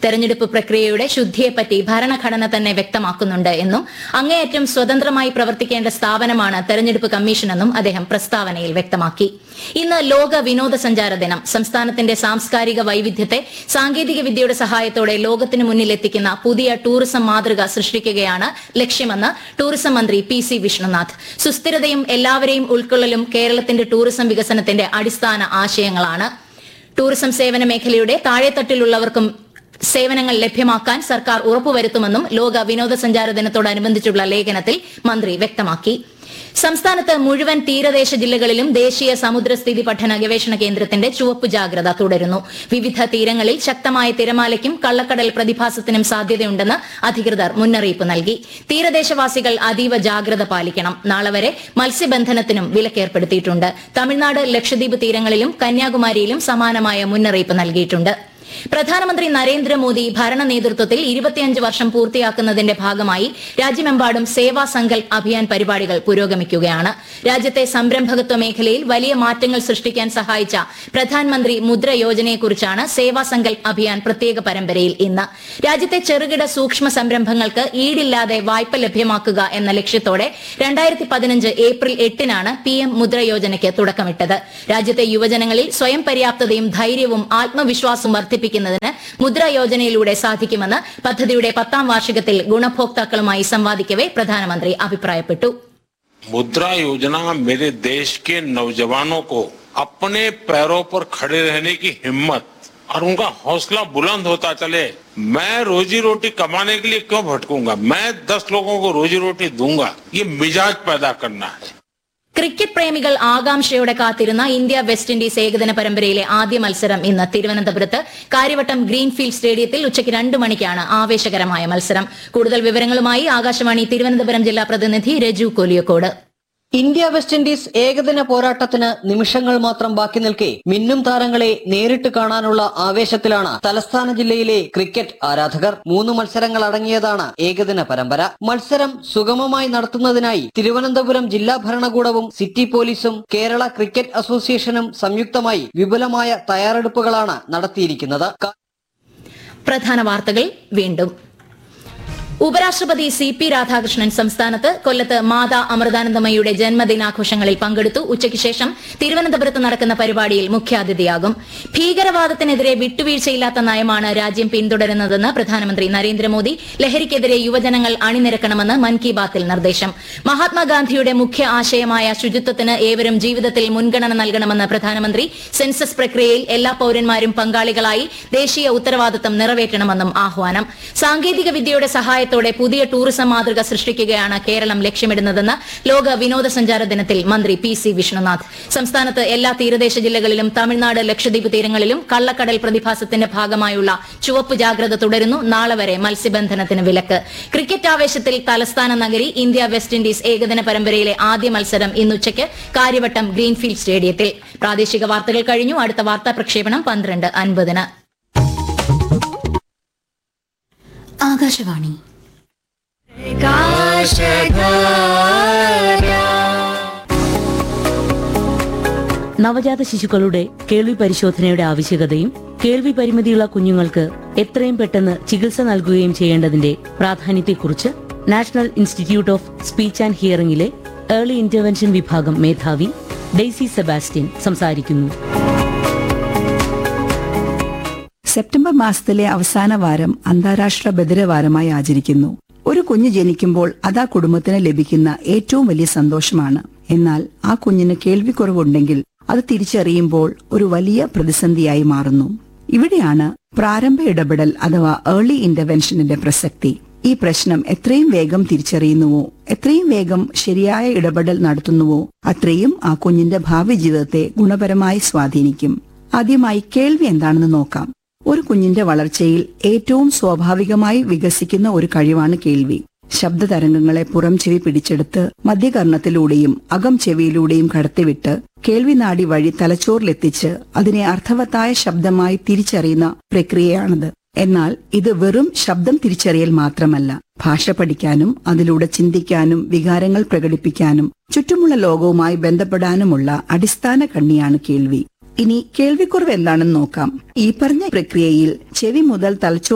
തെരഞ്ഞെടുപ്പ് പ്രക്രിയയുടെ ശുദ്ധിയെപ്പറ്റി ഭരണഘടന തന്നെ വ്യക്തമാക്കുന്നുണ്ട് എന്നും അങ്ങേയറ്റം സ്വതന്ത്രമായി പ്രവർത്തിക്കേണ്ട സ്ഥാപനമാണ് തെരഞ്ഞെടുപ്പ് കമ്മീഷനെന്നും അദ്ദേഹം പ്രസ്താവനയിൽ വ്യക്തമാക്കി ഇന്ന് ലോക വിനോദസഞ്ചാര ദിനം സംസ്ഥാനത്തിന്റെ സാംസ്കാരിക വൈവിധ്യത്തെ സാങ്കേതിക വിദ്യയുടെ സഹായത്തോടെ ലോകത്തിന് മുന്നിലെത്തിക്കുന്ന പുതിയ ടൂറിസം മാതൃക സൃഷ്ടിക്കുകയാണ് ലക്ഷ്യമെന്ന് ടൂറിസം മന്ത്രി പി സി വിഷ്ണുനാഥ് സുസ്ഥിരതയും എല്ലാവരെയും ഉൾക്കൊള്ളലും കേരളത്തിന്റെ ടൂറിസം വികസനത്തിന്റെ അടിസ്ഥാന ആശയങ്ങളാണ് ടൂറിസം സേവന മേഖലയുടെ താഴെത്തട്ടിലുള്ളവർക്കും സേവനങ്ങൾ ലഭ്യമാക്കാൻ സർക്കാർ ഉറപ്പുവരുത്തുമെന്നും ലോക വിനോദസഞ്ചാര ദിനത്തോടനുബന്ധിച്ചുള്ള ലേഖനത്തിൽ മന്ത്രി വ്യക്തമാക്കി സംസ്ഥാനത്ത് മുഴുവൻ തീരദേശ ജില്ലകളിലും ദേശീയ സമുദ്രസ്ഥിതി പഠന ഗവേഷണ കേന്ദ്രത്തിന്റെ ചുവപ്പ് ജാഗ്രത തുടരുന്നു വിവിധ തീരങ്ങളിൽ ശക്തമായ തിരമാലയ്ക്കും കള്ളക്കടൽ പ്രതിഭാസത്തിനും സാധ്യതയുണ്ടെന്ന് അധികൃതർ മുന്നറിയിപ്പ് നൽകി തീരദേശവാസികൾ അതീവ ജാഗ്രത പാലിക്കണം നാളെ വരെ മത്സ്യബന്ധനത്തിനും വിലക്കേർപ്പെടുത്തിയിട്ടുണ്ട് തമിഴ്നാട് ലക്ഷദ്വീപ് തീരങ്ങളിലും കന്യാകുമാരിയിലും സമാനമായ മുന്നറിയിപ്പ് നൽകിയിട്ടുണ്ട് പ്രധാനമന്ത്രി നരേന്ദ്രമോദി ഭരണ നേതൃത്വത്തിൽ ഇരുപത്തിയഞ്ച് വർഷം പൂർത്തിയാക്കുന്നതിന്റെ ഭാഗമായി രാജ്യമെമ്പാടും സേവാ സങ്കൽപ് അഭിയാൻ പരിപാടികൾ പുരോഗമിക്കുകയാണ് രാജ്യത്തെ സംരംഭകത്വ മേഖലയിൽ വലിയ മാറ്റങ്ങൾ സൃഷ്ടിക്കാൻ സഹായിച്ച പ്രധാനമന്ത്രി മുദ്ര യോജനയെക്കുറിച്ചാണ് സേവാ സങ്കൽപ് അഭിയാൻ പ്രത്യേക പരമ്പരയിൽ ഇന്ന് രാജ്യത്തെ ചെറുകിട സൂക്ഷ്മ സംരംഭങ്ങൾക്ക് ഈടില്ലാതെ വായ്പ ലഭ്യമാക്കുക എന്ന ലക്ഷ്യത്തോടെ രണ്ടായിരത്തി പതിനഞ്ച് ഏപ്രിൽ എട്ടിനാണ് പി എം മുദ്ര യോജനയ്ക്ക് തുടക്കമിട്ടത് രാജ്യത്തെ യുവജനങ്ങളിൽ സ്വയം പര്യാപ്തതയും ധൈര്യവും ആത്മവിശ്വാസവും വർദ്ധിപ്പിക്കുന്നതിന് മുദ്ര യോജനയിലൂടെ സാധിക്കുമെന്ന് പദ്ധതിയുടെ പത്താം വാർഷികത്തിൽ ഗുണഭോക്താക്കളുമായി സംവാദിക്കവെ പ്രധാനമന്ത്രി അഭിപ്രായപ്പെട്ടു मुद्रा योजना मेरे देश के नौजवानों को अपने पैरों पर खड़े रहने की हिम्मत और उनका हौसला बुलंद होता चले मैं रोजी रोटी कमाने के लिए क्यों भटकूंगा मैं दस लोगों को रोजी रोटी दूंगा ये मिजाज पैदा करना है ക്രിക്കറ്റ് പ്രേമികൾ ആകാംക്ഷയോടെ കാത്തിരുന്ന ഇന്ത്യ വെസ്റ്റ് ഇൻഡീസ് ഏകദിന പരമ്പരയിലെ ആദ്യ മത്സരം ഇന്ന് തിരുവനന്തപുരത്ത് കാര്യവട്ടം ഗ്രീൻഫീൽഡ് സ്റ്റേഡിയത്തിൽ ഉച്ചയ്ക്ക് രണ്ട് മണിക്കാണ് ആവേശകരമായ മത്സരം കൂടുതൽ വിവരങ്ങളുമായി ആകാശവാണി തിരുവനന്തപുരം ജില്ലാ പ്രതിനിധി Raju Koliyakkode India West Indies ഏകദിന പോരാട്ടത്തിന് നിമിഷങ്ങൾ മാത്രം ബാക്കി നിൽക്കെ മിന്നും താരങ്ങളെ നേരിട്ട് കാണാനുള്ള ആവേശത്തിലാണ് തലസ്ഥാന ജില്ലയിലെ ക്രിക്കറ്റ് ആരാധകർ മൂന്ന് മത്സരങ്ങൾ അടങ്ങിയതാണ് ഏകദിന പരമ്പര മത്സരം സുഗമമായി നടത്തുന്നതിനായി തിരുവനന്തപുരം ജില്ലാ ഭരണകൂടവും സിറ്റി പോലീസും കേരള ക്രിക്കറ്റ് അസോസിയേഷനും സംയുക്തമായി വിപുലമായ തയ്യാറെടുപ്പുകളാണ് നടത്തിയിരിക്കുന്നത് പ്രധാന വാർത്തകൾ വീണ്ടും ഉപരാഷ്ട്രപതി സി പി രാധാകൃഷ്ണൻ സംസ്ഥാനത്ത് കൊല്ലത്ത് മാതാ അമൃതാനന്ദമയുടെ ജന്മദിനാഘോഷങ്ങളിൽ പങ്കെടുത്തു ഉച്ചയ്ക്ക് ശേഷം തിരുവനന്തപുരത്ത് നടക്കുന്ന പരിപാടിയിൽ മുഖ്യാതിഥിയാകും ഭീകരവാദത്തിനെതിരെ വിട്ടുവീഴ്ചയില്ലാത്ത നയമാണ് രാജ്യം പിന്തുടരുന്നതെന്ന് പ്രധാനമന്ത്രി നരേന്ദ്രമോദി ലഹരിക്കെതിരെ യുവജനങ്ങൾ അണിനിരക്കണമെന്ന് മൻ കി ബാത്തിൽ നിർദ്ദേശം മഹാത്മാഗാന്ധിയുടെ മുഖ്യ ആശയമായ ശുചിത്വത്തിന് ഏവരും ജീവിതത്തിൽ മുൻഗണന നൽകണമെന്ന് പ്രധാനമന്ത്രി സെൻസസ് പ്രക്രിയയിൽ എല്ലാ പൌരന്മാരും പങ്കാളികളായി ദേശീയ ഉത്തരവാദിത്തം നിറവേറ്റണമെന്നും ആഹ്വാനം സാങ്കേതിക വിദ്യയുടെ സഹായത്തോടെ പുതിയ ടൂറിസം മാതൃക സൃഷ്ടിക്കുകയാണ് കേരളം ലക്ഷ്യമിടുന്നതെന്ന് ലോക വിനോദസഞ്ചാര ദിനത്തിൽ മന്ത്രി പി സി വിഷ്ണുനാഥ് സംസ്ഥാനത്ത് എല്ലാ തീരദേശ ജില്ലകളിലും തമിഴ്നാട് ലക്ഷദ്വീപ് തീരങ്ങളിലും കള്ളക്കടൽ പ്രതിഭാസത്തിന്റെ ഭാഗമായുള്ള ചുവപ്പ് ജാഗ്രത തുടരുന്നു നാളെ വരെ മത്സ്യബന്ധനത്തിന് വിലക്ക് ക്രിക്കറ്റ് ആവേശത്തിൽ തലസ്ഥാന നഗരി ഇന്ത്യ വെസ്റ്റ് ഇൻഡീസ് ഏകദിന പരമ്പരയിലെ ആദ്യ മത്സരം ഇന്നുച്ചയ്ക്ക് കാര്യവട്ടം ഗ്രീൻഫീൽഡ് സ്റ്റേഡിയത്തിൽ പ്രാദേശിക വാർത്തകൾ കഴിഞ്ഞു അടുത്ത വാർത്താ പ്രക്ഷേപണം പന്ത്രണ്ട് അൻപതിന് ആകാശവാണി നവജാത ശിശുക്കളുടെ കേൾവി പരിശോധനയുടെ ആവശ്യകതയും കേൾവി പരിമിതിയുള്ള കുഞ്ഞുങ്ങൾക്ക് എത്രയും പെട്ടെന്ന് ചികിത്സ നൽകുകയും ചെയ്യേണ്ടതിന്റെ പ്രാധാന്യത്തെക്കുറിച്ച് national institute of speech and ഹിയറിംഗിലെ ഏർലി ഇന്റർവെൻഷൻ വിഭാഗം മേധാവി ഡെയ്സി സെബാസ്റ്റ്യൻ സംസാരിക്കുന്നു സെപ്റ്റംബർ മാസത്തിലെ അവസാന വാരം അന്താരാഷ്ട്ര ബദിരവാരമായി ആചരിക്കുന്നു ഒരു കുഞ്ഞ് ജനിക്കുമ്പോൾ അത് ആ കുടുംബത്തിന് ലഭിക്കുന്ന ഏറ്റവും വലിയ സന്തോഷമാണ് എന്നാൽ ആ കുഞ്ഞിന് കേൾവിക്കുറവുണ്ടെങ്കിൽ അത് തിരിച്ചറിയുമ്പോൾ ഒരു വലിയ പ്രതിസന്ധിയായി മാറുന്നു ഇവിടെയാണ് പ്രാരംഭ ഇടപെടൽ അഥവാ ഏർലി ഇന്റർവെൻഷനിന്റെ പ്രസക്തി ഈ പ്രശ്നം എത്രയും വേഗം തിരിച്ചറിയുന്നുവോ എത്രയും വേഗം ശരിയായ ഇടപെടൽ നടത്തുന്നുവോ അത്രയും ആ കുഞ്ഞിന്റെ ഭാവി ജീവിതത്തെ ഗുണപരമായി സ്വാധീനിക്കും ആദ്യമായി കേൾവി എന്താണെന്ന് നോക്കാം ഒരു കുഞ്ഞിന്റെ വളർച്ചയിൽ ഏറ്റവും സ്വാഭാവികമായി വികസിക്കുന്ന ഒരു കഴിവാണ് കേൾവി ശബ്ദതരംഗങ്ങളെ പുറം ചെവി പിടിച്ചെടുത്ത് മധ്യകർണത്തിലൂടെയും അകം ചെവിയിലൂടെയും കടത്തിവിട്ട് കേൾവിനാടി വഴി തലച്ചോറിലെത്തിച്ച് അതിനെ അർത്ഥവത്തായ ശബ്ദമായി തിരിച്ചറിയുന്ന പ്രക്രിയയാണത് എന്നാൽ ഇത് വെറും ശബ്ദം തിരിച്ചറിയൽ മാത്രമല്ല ഭാഷ പഠിക്കാനും അതിലൂടെ ചിന്തിക്കാനും വികാരങ്ങൾ പ്രകടിപ്പിക്കാനും ചുറ്റുമുള്ള ലോകവുമായി ബന്ധപ്പെടാനുമുള്ള അടിസ്ഥാന കണ്ണിയാണ് കേൾവി ഇനി കേൾവിക്കുറവ് എന്താണെന്ന് നോക്കാം ഈ പറഞ്ഞ പ്രക്രിയയിൽ ചെവി മുതൽ തലച്ചോർ